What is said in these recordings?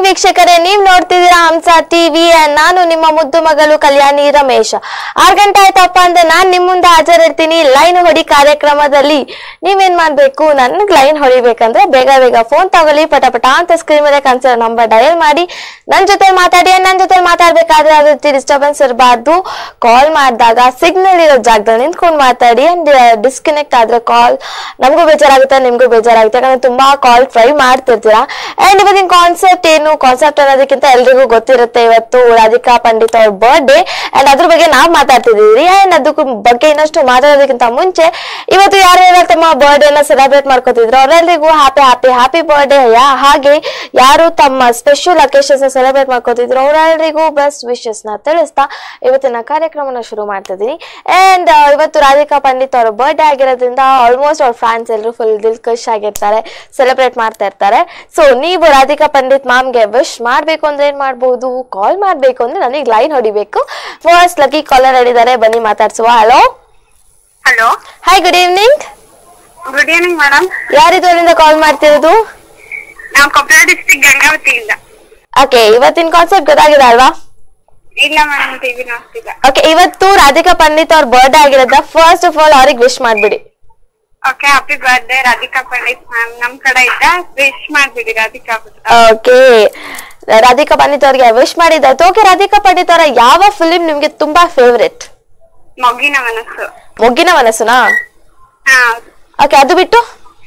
ವೀಕ್ಷಕರೇ ನೀವ್ ನೋಡ್ತಿದ್ದೀರಾ ಹಂಸ ಟಿವಿ ನಾನು ನಿಮ್ಮ ಮುದ್ದು ಮಗಳು ಕಲ್ಯಾಣಿ ರಮೇಶ್ ಆರ್ ಗಂಟೆ ಆಯ್ತಪ್ಪ ಅಂದ್ರೆ ನಾನ್ ನಿಮ್ ಮುಂದೆ ಹಾಜರಿರ್ತೀನಿ ಲೈನ್ ಹೊಡಿ ಕಾರ್ಯಕ್ರಮದಲ್ಲಿ ನೀವೇನ್ ಮಾಡ್ಬೇಕು ನನ್ಗ್ ಲೈನ್ ಹೊಡಿಬೇಕಂದ್ರೆ ಬೇಗ ಬೇಗ ಫೋನ್ ತಗೊಳ್ಳಿ ಪಟ ಪಟ ಅಂತ ಸ್ಕ್ರೀನ್ ಮೇಲೆ ಕಾಣಿಸೋ ನಂಬರ್ ಡಯಲ್ ಮಾಡಿ ನನ್ ಜೊತೆ ಮಾತಾಡಿ ನನ್ ಜೊತೆ ಮಾತಾಡ್ಬೇಕಾದ್ರೆ ಯಾವ ರೀತಿ ಡಿಸ್ಟರ್ಬೆನ್ಸ್ ಇರಬಾರ್ದು ಕಾಲ್ ಮಾಡಿದಾಗ ಸಿಗ್ನಲ್ ಇರೋ ಜಾಗದಲ್ಲಿ ನಿಂತ್ಕೊಂಡು ಮಾತಾಡಿ ಅಂಡ್ ಡಿಸ್ಕನೆಕ್ಟ್ ಆದ್ರೆ ಕಾಲ್ ನಮಗೂ ಬೇಜಾರಾಗುತ್ತೆ ನಿಮ್ಗೂ ಬೇಜಾರಾಗುತ್ತೆ ಯಾಕಂದ್ರೆ ತುಂಬಾ ಕಾಲ್ ಟ್ರೈ ಮಾಡ್ತಿರ್ತೀರಾ ಅಂಡ್ ಇವತ್ತಿನ ಕಾನ್ಸೆಪ್ಟ್ ಏನು ಕಾನ್ಸೆಪ್ಟ್ ಅನ್ನೋದಕ್ಕಿಂತ ಎಲ್ರಿಗೂ ಗೊತ್ತಿರುತ್ತೆ ಇವತ್ತು ರಾಧಿಕಾ ಪಂಡಿತ್ ಅವ್ರ ಬರ್ಡೇ ಅಂಡ್ ಅದ್ರ ಬಗ್ಗೆ ನಾವ್ ಮಾತಾಡ್ತಿದೀವಿ ಅಂಡ್ ಅದಕ್ಕೂ ಬಗ್ಗೆ ಇನ್ನಷ್ಟು ಮಾತಾಡೋದಕ್ಕಿಂತ ಮುಂಚೆ ಇವತ್ತು ಯಾರ್ಯಾರು ತಮ್ಮ ಬರ್ಡೇನ ಸೆಲೆಬ್ರೇಟ್ ಮಾಡ್ಕೋತಿದ್ರು ಅವರೆಲ್ಲರಿಗೂ ಹ್ಯಾಪಿ ಹ್ಯಾಪಿ ಹ್ಯಾಪಿ ಬರ್ಡೇ ಹಾಗೆ ಯಾರು ತಮ್ಮ ಸ್ಪೆಷಲ್ ಅಕೇಶನ್ಸ್ ಸೆಲೆಬ್ರೇಟ್ ಮಾಡ್ಕೋತಿದ್ರು ಅವರೆಲ್ಲರಿಗೂ ಬೆಸ್ಟ್ ವಿಶಸ್ ನ ತಿಳಿಸ್ತಾ ಇವತ್ತಿನ ಕಾರ್ಯಕ್ರಮನ ಶುರು ಮಾಡ್ತಿದ್ದೀನಿ ಅಂಡ್ ಇವತ್ತು ರಾಧಿಕಾ ಪಂಡಿತ್ ಅವರ ಬರ್ಡೇ ಆಗಿರೋದ್ರಿಂದ ಆಲ್ಮೋಸ್ಟ್ ಅವ್ರ ಫ್ಯಾನ್ಸ್ ಎಲ್ಲರೂ ಫುಲ್ ದಿಲ್ ಖುಷ್ ಆಗಿರ್ತಾರೆ ಸೆಲೆಬ್ರೇಟ್ ಮಾಡ್ತಾ ಇರ್ತಾರೆ ಸೊ ನೀವು ರಾಧಿಕಾ ಪಂಡಿತ್ ಮ್ಯಾಮ್ಗೆ ವಿಶ್ ಮಾಡ್ಬೇಕು ಅಂದ್ರೆ ಏನ್ ಮಾಡ್ಬೋದು ಕಾಲ್ ಮಾಡ್ಬೇಕು ಅಂದ್ರೆ ನನಗೆ ಲೈನ್ ಹೊಡಿಬೇಕು ಫಸ್ಟ್ ಲಕ್ಕಿ ಕಾಲರ್ ಹೇಳಿದ್ದಾರೆ ಬನ್ನಿ ಮಾತಾಡ್ಸುವ hello hello hi good evening good evening madam ಯಾರಿದು ಅಲ್ಲಿಂದ ಕಾಲ್ ಮಾಡ್ತಿರೋದು ನಾವು ಕೊಪ್ಪಳ ಡಿಸ್ಟ್ರಿಕ್ಟ್ ಗಂಗಾವತಿಯಿಂದ ಓಕೆ ಇವತ್ತಿನ ಕಾನ್ಸೆಪ್ಟ್ ಗೊತ್ತಾಗಿದೆ ಅಲ್ವಾ ಇಲ್ಲ ಮೇಡಮ್ ಟಿವಿ ನೋಡ್ತಿಲ್ಲ ಓಕೆ ಇವತ್ತು ರಾಧಿಕಾ ಪಂಡಿತ್ ಅವ್ರ ಬರ್ಡೇ ಆಗಿರೋದ ಫಸ್ಟ್ ಆಫ್ ಆಲ್ ಅವ್ರಿಗೆ ವಿಶ್ ಮಾಡ್ಬಿಡಿ okay happy birthday Radhika Pandit ma'am ನಮ್ ಕಡೆ ಇದ್ದ ವಿಶ್ ಮಾಡ್ಬಿಡಿ ರಾಧಿಕಾ ಓಕೆ ರಾಧಿಕಾ ಪಂಡಿತ್ ಅವ್ರಿಗೆ ವಿಶ್ ಮಾಡಿದ್ದಾಯ್ತು ಓಕೆ ರಾಧಿಕಾ ಪಂಡಿತ್ ಅವರ ಯಾವ ಫಿಲಿಂ ನಿಮ್ಗೆ ತುಂಬಾ ಫೇವ್ರೆಟ್ ಮೊಗ್ಗಿನ ಮನಸ್ಸು ಮೊಗ್ಗಿನ ಮನಸ್ಸುನಾ ಹಾ ಹೌದು. ಓಕೆ ಅದು ಬಿಟ್ಟು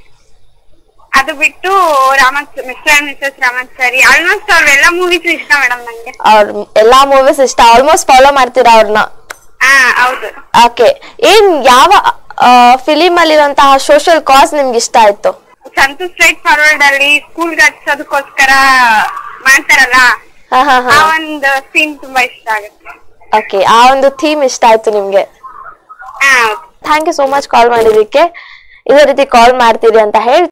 ಅದು ಬಿಟ್ಟು Raman Mr and Mrs Ramachari almost ಅವ್ರೆಲ್ಲ ಮೂವೀಸ್ ಇಷ್ಟ ಮೇಡಮ್ ನಂಗೆ ಅವ್ರ ಎಲ್ಲಾ ಮೂವೀಸ್ ಇಷ್ಟ ಆಲ್ಮೋಸ್ಟ್ ಫಾಲೋ ಮಾಡ್ತೀರಾ ಅವ್ರನ್ನ ಹಾ ಹೌದು ಓಕೆ ಏನ್ ಯಾವ ಫಿಲಿಂ ಅಲ್ಲಿರುವಂತಹ ಸೋಷಿಯಲ್ ಕಾಸ್ ನಿಮ್ಗೆ ಇಷ್ಟ ಆಯ್ತು ಸಂತು ಸ್ಟ್ರೈಟ್ ಫಾರ್ವರ್ಡ್ ಅಲ್ಲಿ ಸ್ಕೂಲ್ ಹಚ್ಚೋದಕ್ಕೋಸ್ಕರ ಮಾಡ್ತಾರಲ್ಲ ಹಾ ಹಾ ಆ ಹಾ ಒಂದು ಸೀನ್ ತುಂಬಾ ಇಷ್ಟ ಆಗುತ್ತೆ ಓಕೆ ಆ ಒಂದು ಥೀಮ್ ಇಷ್ಟ ಆಯ್ತು ನಿಮ್ಗೆ ಹಾ ಹೌದು thank you so much call ಮಾಡಿದಕ್ಕೆ ಇದೇ ರೀತಿ ಕಾಲ್ ಮಾಡ್ತೀರಿ ಅಂತ ಹೇಳಿ